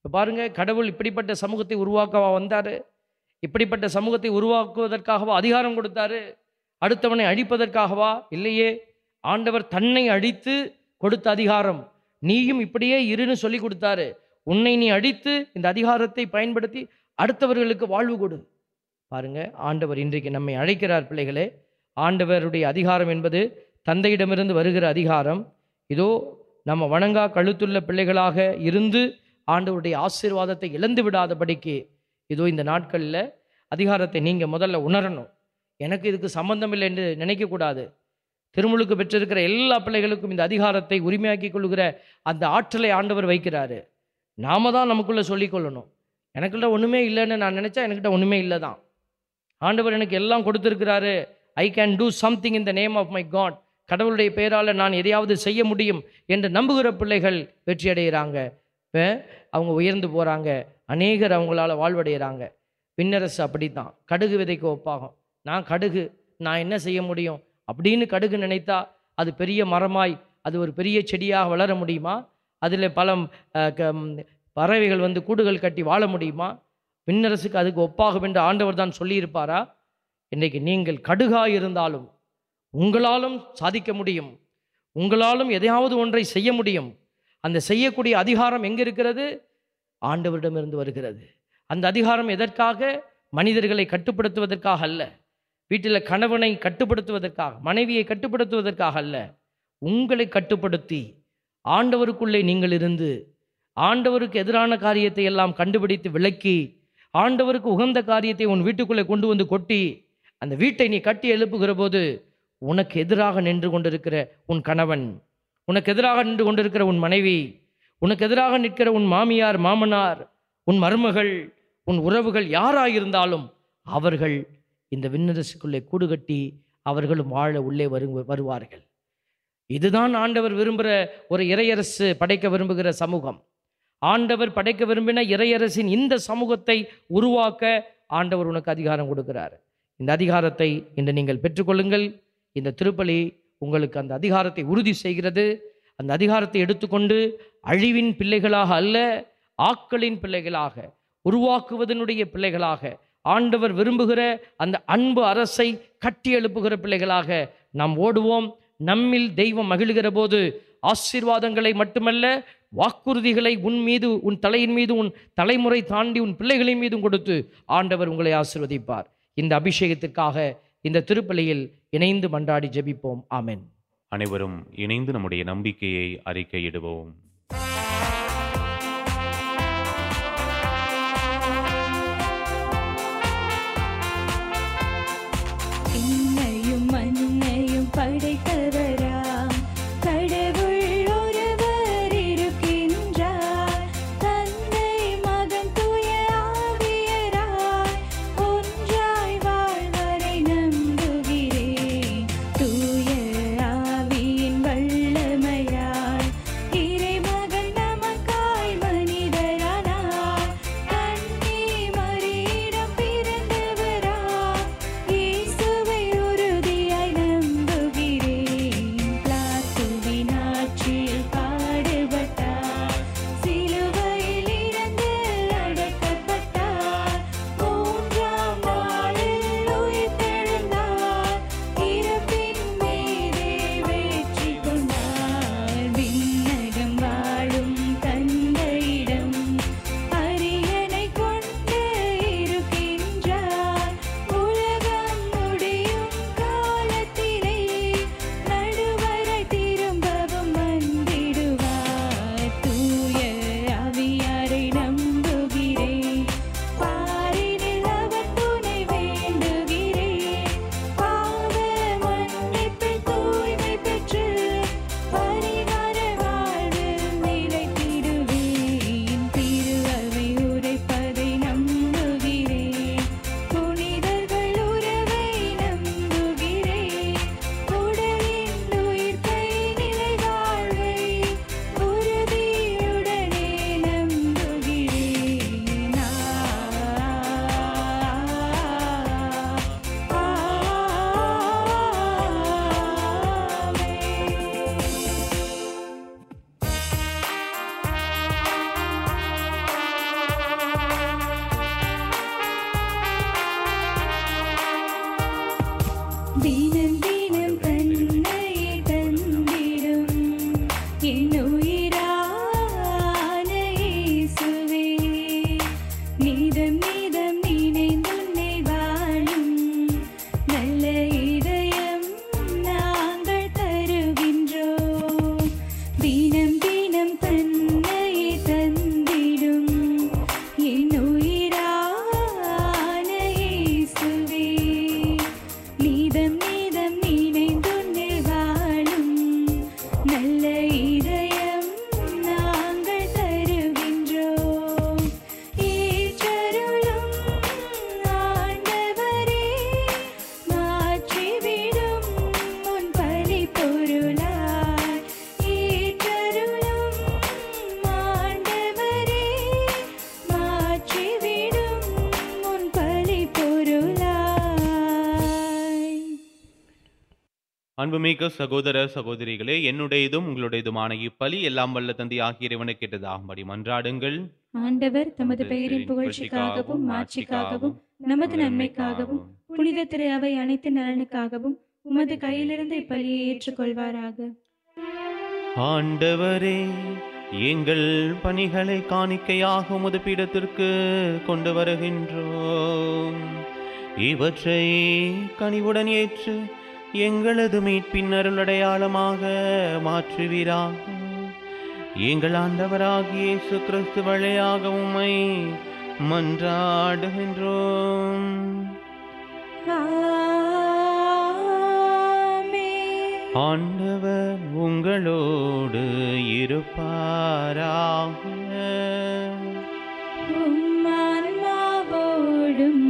இப்போ பாருங்க கடவுள் இப்படிப்பட்ட சமூகத்தை உருவாக்கவா வந்தார் இப்படிப்பட்ட சமூகத்தை உருவாக்குவதற்காகவா அதிகாரம் கொடுத்தாரு அடுத்தவனை அழிப்பதற்காகவா இல்லையே ஆண்டவர் தன்னை அழித்து கொடுத்த அதிகாரம் நீயும் இப்படியே இருன்னு சொல்லி கொடுத்தாரு உன்னை நீ அழித்து இந்த அதிகாரத்தை பயன்படுத்தி அடுத்தவர்களுக்கு வாழ்வு கொடு பாருங்க ஆண்டவர் இன்றைக்கு நம்மை அழைக்கிறார் பிள்ளைகளே ஆண்டவருடைய அதிகாரம் என்பது தந்தையிடமிருந்து வருகிற அதிகாரம் இதோ நம்ம வணங்கா கழுத்துள்ள பிள்ளைகளாக இருந்து ஆண்டவருடைய ஆசீர்வாதத்தை இழந்து விடாதபடிக்கு இதோ இந்த நாட்களில் அதிகாரத்தை நீங்கள் முதல்ல உணரணும் எனக்கு இதுக்கு சம்பந்தம் இல்லை என்று நினைக்கக்கூடாது திருமுழுக்கு பெற்றிருக்கிற எல்லா பிள்ளைகளுக்கும் இந்த அதிகாரத்தை உரிமையாக்கி கொள்கிற அந்த ஆற்றலை ஆண்டவர் வைக்கிறாரு நாம தான் நமக்குள்ளே சொல்லிக்கொள்ளணும் எனக்குள்ள ஒன்றுமே இல்லைன்னு நான் நினச்சா என்கிட்ட ஒன்றுமே இல்லை தான் ஆண்டவர் எனக்கு எல்லாம் கொடுத்துருக்கிறாரு I can do something in the name of my God கடவுளுடைய பெயரால் நான் எதையாவது செய்ய முடியும் என்று நம்புகிற பிள்ளைகள் வெற்றி அடைகிறாங்க இப்போ அவங்க உயர்ந்து போகிறாங்க அநேகர் அவங்களால வாழ்வடைகிறாங்க விண்ணரசு அப்படி தான் கடுகு விதைக்கு ஒப்பாகும் நான் கடுகு நான் என்ன செய்ய முடியும் அப்படின்னு கடுகு நினைத்தா அது பெரிய மரமாய் அது ஒரு பெரிய செடியாக வளர முடியுமா அதில் பல அஹ், க- ம், பறவைகள் வந்து கூடுகள் கட்டி வாழ முடியுமா விண்ணரசுக்கு அதுக்கு ஒப்பாகும் என்று ஆண்டவர் தான் சொல்லியிருப்பாரா இன்றைக்கு நீங்கள் கடுகாய் இருந்தாலும் உங்களாலும் சாதிக்க முடியும் உங்களாலும் எதையாவது ஒன்றை செய்ய முடியும் அந்த செய்யக்கூடிய அதிகாரம் எங்கே இருக்கிறது ஆண்டவரிடமிருந்து வருகிறது அந்த அதிகாரம் எதற்காக மனிதர்களை கட்டுப்படுத்துவதற்காக அல்ல வீட்டில் கணவனை கட்டுப்படுத்துவதற்காக மனைவியை கட்டுப்படுத்துவதற்காக அல்ல உங்களை கட்டுப்படுத்தி ஆண்டவருக்குள்ளே நீங்கள் இருந்து ஆண்டவருக்கு எதிரான காரியத்தை எல்லாம் கண்டுபிடித்து விளக்கி ஆண்டவருக்கு உகந்த காரியத்தை உன் வீட்டுக்குள்ளே கொண்டு வந்து கொட்டி அந்த வீட்டை நீ கட்டி எழுப்புகிற போது உனக்கு எதிராக நின்று கொண்டிருக்கிற உன் கணவன் உனக்கு எதிராக நின்று கொண்டிருக்கிற உன் மனைவி உனக்கு எதிராக நிற்கிற உன் மாமியார் மாமனார் உன் மருமகள் உன் உறவுகள் யாராயிருந்தாலும் அவர்கள் இந்த விண்ணரசுக்குள்ளே கூடு கட்டி அவர்களும் வாழ உள்ளே வரு வருவார்கள் இதுதான் ஆண்டவர் விரும்புகிற ஒரு இறையரசு படைக்க விரும்புகிற சமூகம் ஆண்டவர் படைக்க விரும்பின இறையரசின் இந்த சமூகத்தை உருவாக்க ஆண்டவர் உனக்கு அதிகாரம் கொடுக்கிறார் இந்த அதிகாரத்தை இன்று நீங்கள் பெற்றுக்கொள்ளுங்கள் இந்த திருப்பலி உங்களுக்கு அந்த அதிகாரத்தை உறுதி செய்கிறது அந்த அதிகாரத்தை எடுத்துக்கொண்டு அழிவின் பிள்ளைகளாக அல்ல ஆக்களின் பிள்ளைகளாக உருவாக்குவதனுடைய பிள்ளைகளாக ஆண்டவர் விரும்புகிற அந்த அன்பு அரசை கட்டி எழுப்புகிற பிள்ளைகளாக நாம் ஓடுவோம் நம்மில் தெய்வம் மகிழ்கிற போது ஆசீர்வாதங்களை மட்டுமல்ல வாக்குறுதிகளை உன் மீது உன் தலையின் மீது உன் தலைமுறை தாண்டி உன் பிள்ளைகளின் மீதும் கொடுத்து ஆண்டவர் உங்களை ஆசீர்வதிப்பார் இந்த அபிஷேகத்திற்காக இந்த திருப்பலியில் இணைந்து மன்றாடி ஜெபிப்போம் ஆமென் அனைவரும் இணைந்து நம்முடைய நம்பிக்கையை அறிக்கையிடுவோம் என்னையும் மண்ணையும் படைத்தவராம் கடவுள் ஒருவர் இருக்கின்றார் தந்தை மகன் தூய ஆவியராய் ஒன்றாய் வாழ்வரை நம்புகிறேன் தூய ஆவியின் வல்லமையால் இறைவன் அன்புமிக்க சகோதர சகோதரிகளே என்னுடையதும் உங்களுடையதுமான இப்பலி எல்லாம் வல்ல தந்தை ஆகிய இறைவனை கேட்டதாகும்படி மன்றாடுங்கள் ஆண்டவர் தமது பெயரின் புகழ்ச்சிக்காகவும் மாட்சிக்காகவும் நமது நன்மைக்காகவும் புனித திரு அவை அனைத்து நலனுக்காகவும் உமது கையிலிருந்து இப்பலியை ஏற்றுக்கொள்வாராக ஆண்டவரே எங்கள் பணிகளை காணிக்கையாக உமது பீடத்திற்கு கொண்டு வருகின்றோம் இவற்றை கனிவுடன் ஏற்று எங்களது மீட்பின் அருளடையாளமாக மாற்றுவீராக எங்கள் ஆண்டவராகிய இயேசு கிறிஸ்து வழியாக உம்மை மன்றாடுகின்றோம் ஆமென். ஆண்டவர் உங்களோடு இருப்பாராக உம் ஆன்மாவோடும்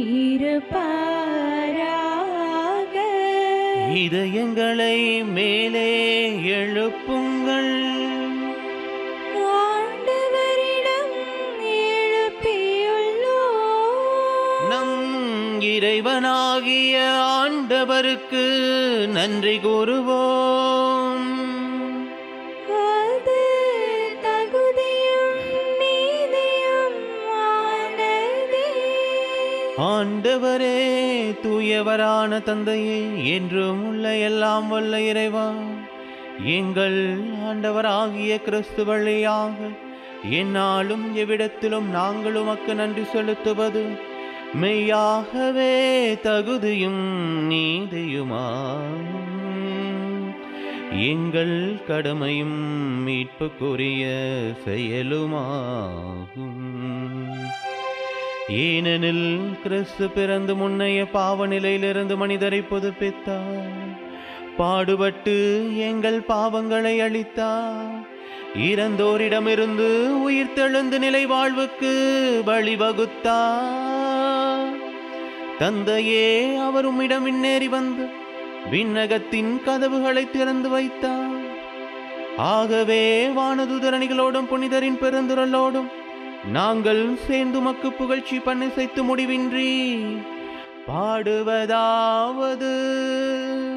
இருப்பாராக இதயங்களை மேலே எழுப்புங்கள் ஆண்டவரிடம் எழுப்பியுள்ளோம் நம் இறைவனாகிய ஆண்டவருக்கு நன்றி கூறுவோம் அது தகுதியும் நீதியும் ஆனதே ஆண்டவரே தூயவரான தந்தையே என்றும் உள்ள எல்லாம் வல்ல இறைவா எங்கள் ஆண்டவராகிய கிறிஸ்து வழியாக என்னாலும் எவ்விடத்திலும் நாங்கள் உமக்கு நன்றி செலுத்துவது மெய்யாகவே தகுதியும் நீதியுமாகும் எங்கள் கடமையும் மீட்புக்குரிய செயலுமாகும் ஏனெனில் கிறிஸ்து பிறந்து முன்னைய பாவ நிலையிலிருந்து மனிதரை புதுப்பித்தார் பாடுபட்டு எங்கள் பாவங்களை அளித்தார் இறந்தோரிடமிருந்து உயிர்த்தெழுந்து நிலை வாழ்வுக்கு வழிவகுத்தார் தந்தையே அவர் உம்மிடம் விண்ணேறி வந்து விண்ணகத்தின் கதவுகளை திறந்து வைத்தார் ஆகவே வானதுதரணிகளோடும் புனிதரின் பெருந்துரலோடும் நாங்கள் சேர்ந்து மக்கு புகழ்ச்சி பண்ணி செய்து முடிவின்றி பாடுவதாவது